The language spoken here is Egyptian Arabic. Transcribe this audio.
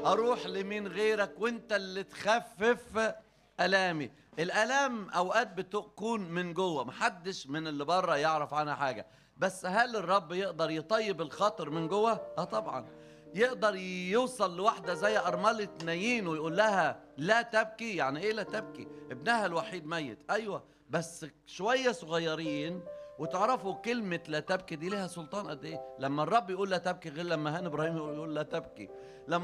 اروح لمين غيرك وانت اللي تخفف الامي الالام اوقات بتكون من جوه محدش من اللي بره يعرف عنها حاجه بس هل الرب يقدر يطيب الخاطر من جوه اه طبعا يقدر يوصل لواحده زي ارمله نايين ويقول لها لا تبكي يعني ايه لا تبكي ابنها الوحيد ميت ايوه بس شويه صغيرين وتعرفوا كلمة لا تبكي دي لها سلطان قد ايه؟ لما الرب يقول لا تبكي غير لما هان ابراهيم يقول لا تبكي، لما